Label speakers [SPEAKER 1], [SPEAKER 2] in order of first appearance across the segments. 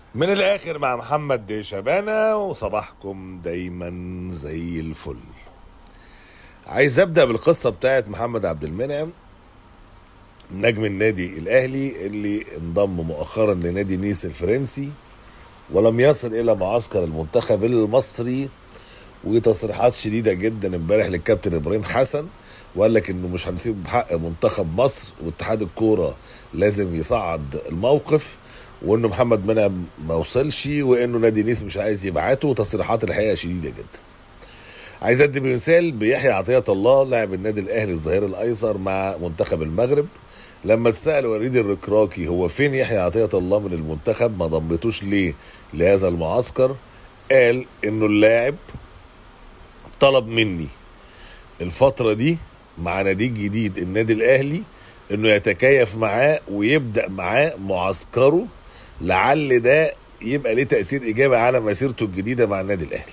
[SPEAKER 1] من الاخر مع محمد شبانة وصباحكم دايما زي الفل عايز ابدا بالقصه بتاعت محمد عبد المنعم نجم النادي الاهلي اللي انضم مؤخرا لنادي نيس الفرنسي ولم يصل الى معسكر المنتخب المصري وتصريحات شديده جدا امبارح للكابتن ابراهيم حسن وقال لك انه مش هنسيب بحق منتخب مصر واتحاد الكوره لازم يصعد الموقف وانه محمد منعم ما وصلش وانه نادي نيس مش عايز يبعته وتصريحات الحقيقه شديده جدا. عايز ادي مثال بيحيى عطيه الله لاعب النادي الاهلي الظهير الايسر مع منتخب المغرب لما اتسال وليد الركراكي هو فين يحيى عطيه الله من المنتخب ما ضمتوش ليه لهذا المعسكر قال انه اللاعب طلب مني الفتره دي مع نادي جديد النادي الاهلي انه يتكيف معاه ويبدا معاه معسكره لعل ده يبقى ليه تاثير ايجابي على مسيرته الجديده مع النادي الاهلي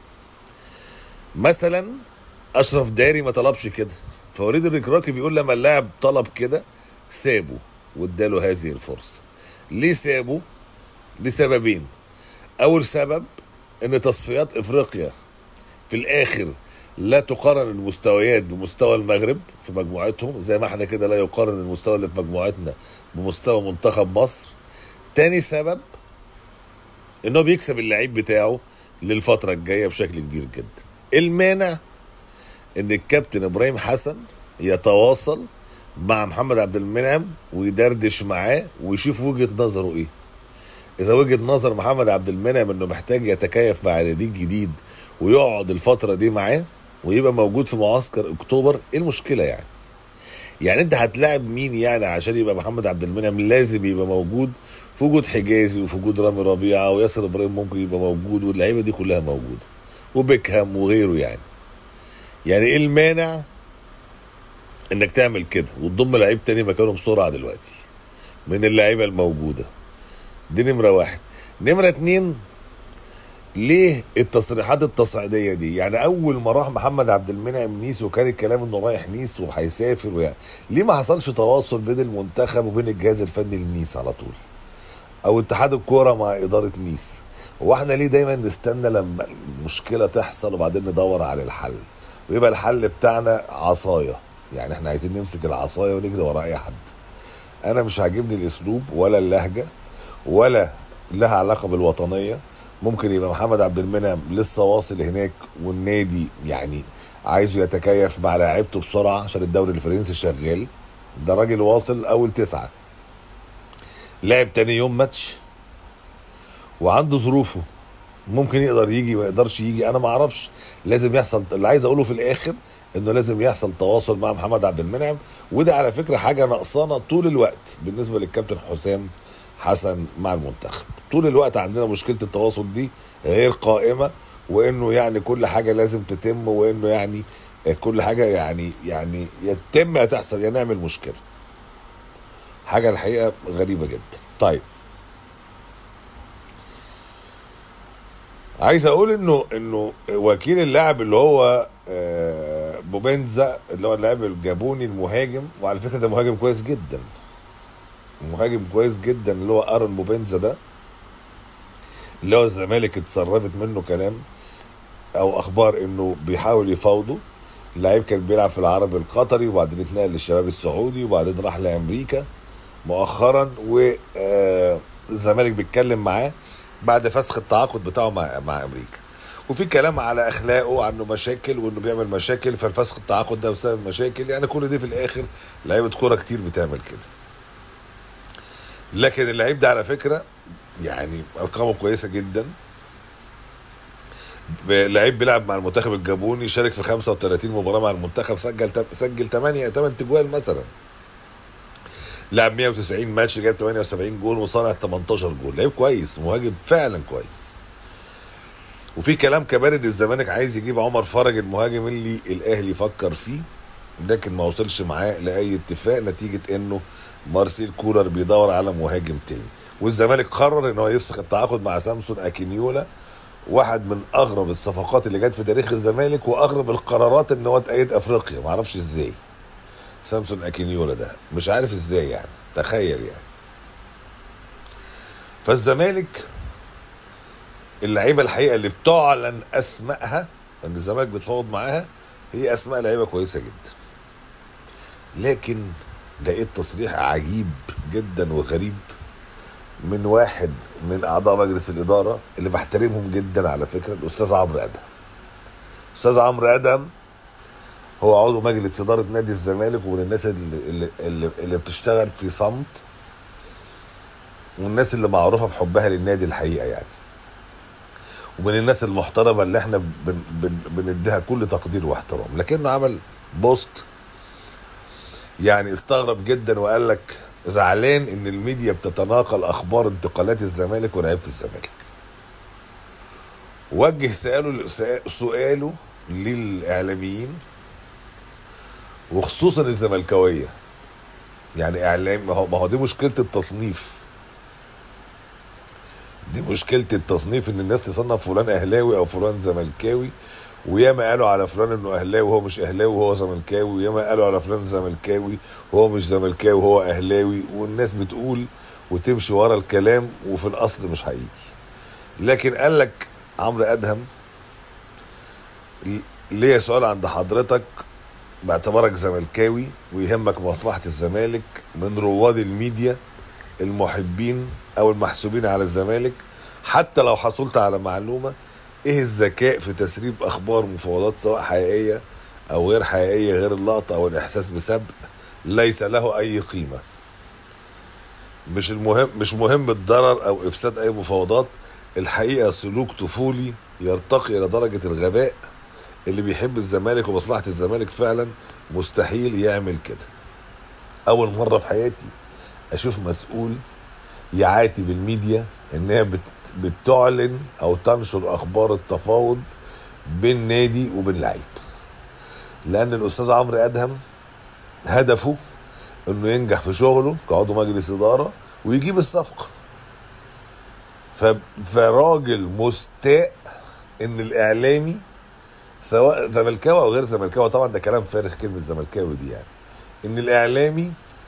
[SPEAKER 1] مثلا اشرف داري ما طلبش كده فوليد الركراكي بيقول لما اللاعب طلب كده سابه واداله هذه الفرصه ليه سابه لسببين اول سبب ان تصفيات افريقيا في الاخر لا تقارن المستويات بمستوى المغرب في مجموعتهم زي ما احنا كده لا يقارن المستوى اللي في مجموعتنا بمستوى منتخب مصر تاني سبب انه بيكسب اللعيب بتاعه للفترة الجاية بشكل كبير جدا المانع ان الكابتن ابراهيم حسن يتواصل مع محمد عبد المنعم ويدردش معاه ويشوف وجهة نظره ايه اذا وجهة نظر محمد عبد المنعم انه محتاج يتكيف مع نادي جديد ويقعد الفترة دي معاه ويبقى موجود في معسكر اكتوبر ايه المشكلة يعني يعني انت هتلاعب مين يعني عشان يبقى محمد عبد المنعم لازم يبقى موجود في وجود حجازي وفي وجود رامي ربيعه وياسر ابراهيم ممكن يبقى موجود واللعيبه دي كلها موجوده وبيكهام وغيره يعني يعني ايه المانع انك تعمل كده وتضم لعيب تاني مكانه بسرعه دلوقتي من اللعيبه الموجوده دي نمره واحد نمره اتنين ليه التصريحات التصعيديه دي يعني اول ما راح محمد عبد المنعم نيس وكان الكلام انه رايح نيس وهيسافر ويعني ليه ما حصلش تواصل بين المنتخب وبين الجهاز الفني لنيس على طول او اتحاد الكوره مع اداره نيس هو احنا ليه دايما نستنى لما المشكله تحصل وبعدين ندور على الحل ويبقى الحل بتاعنا عصايه يعني احنا عايزين نمسك العصايه ونجري ورا اي حد انا مش عاجبني الاسلوب ولا اللهجه ولا لها علاقه بالوطنيه ممكن يبقى محمد عبد المنعم لسه واصل هناك والنادي يعني عايزه يتكيف مع لاعيبته بسرعه عشان الدوري الفرنسي شغال ده راجل واصل اول تسعه لعب تاني يوم ماتش وعنده ظروفه ممكن يقدر يجي ما يقدرش يجي انا ما اعرفش لازم يحصل اللي عايز اقوله في الاخر انه لازم يحصل تواصل مع محمد عبد المنعم وده على فكره حاجه ناقصانا طول الوقت بالنسبه للكابتن حسام حسن مع المنتخب طول الوقت عندنا مشكله التواصل دي غير قائمه وانه يعني كل حاجه لازم تتم وانه يعني كل حاجه يعني يعني يتم يا تحصل يا نعمل مشكله حاجه الحقيقه غريبه جدا طيب عايز اقول انه انه وكيل اللاعب اللي هو بوبنزا اللي هو اللاعب الجابوني المهاجم وعلى فكره ده مهاجم كويس جدا مهاجم كويس جدا اللي هو ارون بوبنزا ده اللي هو الزمالك اتسربت منه كلام او اخبار انه بيحاول يفاوضه اللعيب كان بيلعب في العربي القطري وبعدين اتنقل للشباب السعودي وبعدين راح لامريكا مؤخرا والزمالك بيتكلم معاه بعد فسخ التعاقد بتاعه مع مع امريكا وفي كلام على اخلاقه عنه مشاكل وانه بيعمل مشاكل فالفسخ التعاقد ده بسبب مشاكل يعني كل دي في الاخر لعيبه كوره كتير بتعمل كده لكن اللعيب ده على فكره يعني ارقامه كويسه جدا لعيب بيلعب مع المنتخب الجابوني شارك في 35 مباراه مع المنتخب سجل سجل 8 8 تجوال مثلا لعب 190 ماتش جاب 78 جول وصنع 18 جول لعيب كويس مهاجم فعلا كويس وفي كلام كمان ان الزمالك عايز يجيب عمر فرج المهاجم اللي الاهلي فكر فيه لكن ما وصلش معاه لاي اتفاق نتيجه انه مارسيل كولر بيدور على مهاجم تاني والزمالك قرر ان هو يفسخ التعاقد مع سامسون اكينيولا واحد من اغرب الصفقات اللي جت في تاريخ الزمالك واغرب القرارات ان هو تأيد افريقيا معرفش ازاي سامسون اكينيولا ده مش عارف ازاي يعني تخيل يعني فالزمالك اللعيبه الحقيقه اللي بتعلن اسمائها ان الزمالك بتفاوض معاها هي اسماء لعيبه كويسه جدا لكن لقيت تصريح عجيب جدا وغريب من واحد من اعضاء مجلس الاداره اللي بحترمهم جدا على فكره الاستاذ عمرو ادهم الاستاذ عمرو ادهم هو عضو مجلس اداره نادي الزمالك ومن الناس اللي, اللي, اللي, اللي بتشتغل في صمت والناس اللي معروفه بحبها للنادي الحقيقه يعني ومن الناس المحترمه اللي احنا بن بن بنديها كل تقدير واحترام لكنه عمل بوست يعني استغرب جدا وقال لك زعلان ان الميديا بتتناقل اخبار انتقالات الزمالك ولاعيبه الزمالك وجه سؤاله سؤاله للاعلاميين وخصوصا الزملكاويه يعني اعلام ما هو ما هو دي مشكله التصنيف دي مشكله التصنيف ان الناس تصنف فلان اهلاوي او فلان زملكاوي وياما قالوا على فلان انه اهلاوي وهو مش اهلاوي وهو زملكاوي وياما قالوا على فلان زملكاوي وهو مش زملكاوي وهو اهلاوي والناس بتقول وتمشي ورا الكلام وفي الاصل مش حقيقي لكن قال لك عمرو ادهم ليا سؤال عند حضرتك باعتبارك زملكاوي ويهمك مصلحه الزمالك من رواد الميديا المحبين او المحسوبين على الزمالك حتى لو حصلت على معلومه ايه الذكاء في تسريب اخبار مفاوضات سواء حقيقيه او غير حقيقيه غير اللقطه او الاحساس بسبق ليس له اي قيمه مش المهم مش مهم الضرر او افساد اي مفاوضات الحقيقه سلوك طفولي يرتقي الى درجه الغباء اللي بيحب الزمالك ومصلحه الزمالك فعلا مستحيل يعمل كده اول مره في حياتي اشوف مسؤول يعاتب الميديا انها بت بتعلن او تنشر اخبار التفاوض بين نادي وبين لعيب لان الاستاذ عمرو ادهم هدفه انه ينجح في شغله كعضو مجلس اداره ويجيب الصفقه ف... فراجل مستاء ان الاعلامي سواء زملكاوي او غير زملكاوي طبعا ده كلام فارغ كلمه زملكاوي دي يعني ان الاعلامي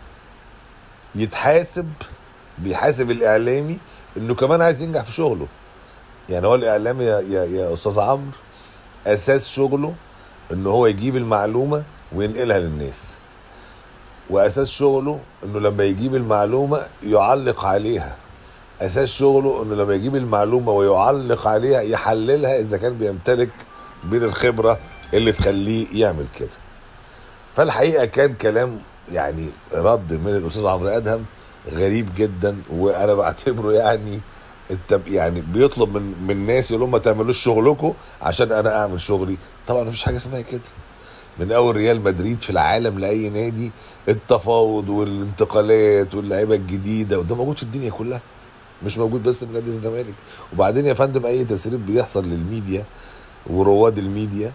[SPEAKER 1] يتحاسب بيحاسب الاعلامي انه كمان عايز ينجح في شغله يعني هو الاعلامي يا يا, يا استاذ عمرو اساس شغله ان هو يجيب المعلومه وينقلها للناس واساس شغله انه لما يجيب المعلومه يعلق عليها اساس شغله انه لما يجيب المعلومه ويعلق عليها يحللها اذا كان بيمتلك من الخبره اللي تخليه يعمل كده فالحقيقه كان كلام يعني رد من الاستاذ عمرو ادهم غريب جدا وانا بعتبره يعني انت يعني بيطلب من من الناس يقول لهم ما تعملوش شغلكم عشان انا اعمل شغلي طبعا مفيش حاجه اسمها كده من اول ريال مدريد في العالم لاي نادي التفاوض والانتقالات واللعيبه الجديده وده موجود في الدنيا كلها مش موجود بس في نادي الزمالك وبعدين يا فندم اي تسريب بيحصل للميديا ورواد الميديا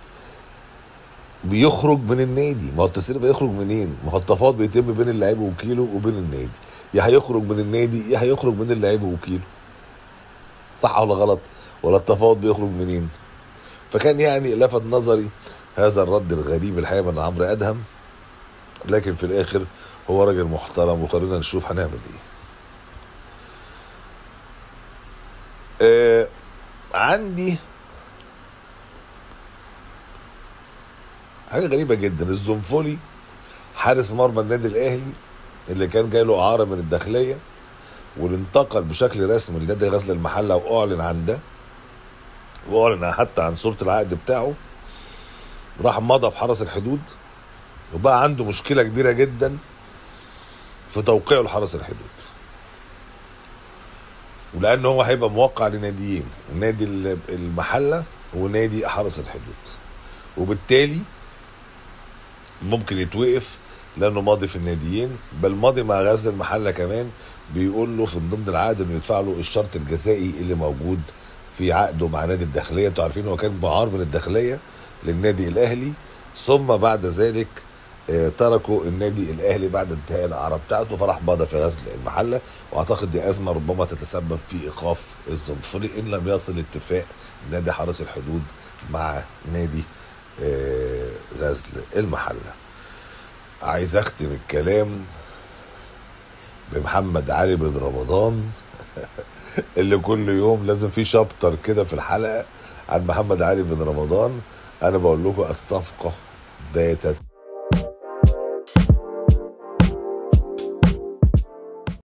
[SPEAKER 1] بيخرج من النادي ما هو التسريب هيخرج منين ما هو التفاوض بيتم بين اللعيب ووكيله وبين النادي يا هيخرج من النادي يا هيخرج من اللعيب ووكيله صح ولا غلط ولا التفاوض بيخرج منين فكان يعني لفت نظري هذا الرد الغريب الحقيقه من عمرو ادهم لكن في الاخر هو راجل محترم وخلينا نشوف هنعمل ايه آه عندي حاجه غريبه جدا الزنفولي حارس مرمى النادي الاهلي اللي كان جاي له اعاره من الداخليه واللي انتقل بشكل رسمي لنادي غزل المحله واعلن عن ده واعلن حتى عن صوره العقد بتاعه راح مضى في حرس الحدود وبقى عنده مشكله كبيره جدا في توقيعه لحرس الحدود ولان هو هيبقى موقع لناديين نادي المحله ونادي حرس الحدود وبالتالي ممكن يتوقف لانه ماضي في الناديين بل ماضي مع غزل المحله كمان بيقول له في ضمن العقد انه يدفع له الشرط الجزائي اللي موجود في عقده مع نادي الداخليه انتوا عارفين هو كان معار من الداخليه للنادي الاهلي ثم بعد ذلك تركوا النادي الاهلي بعد انتهاء الاعاره بتاعته فراح مضى في غزل المحله واعتقد دي ازمه ربما تتسبب في ايقاف الزنفري ان لم يصل اتفاق نادي حرس الحدود مع نادي غزل المحله عايز اختم الكلام بمحمد علي بن رمضان اللي كل يوم لازم في شابتر كده في الحلقه عن محمد علي بن رمضان انا بقول لكم الصفقه باتت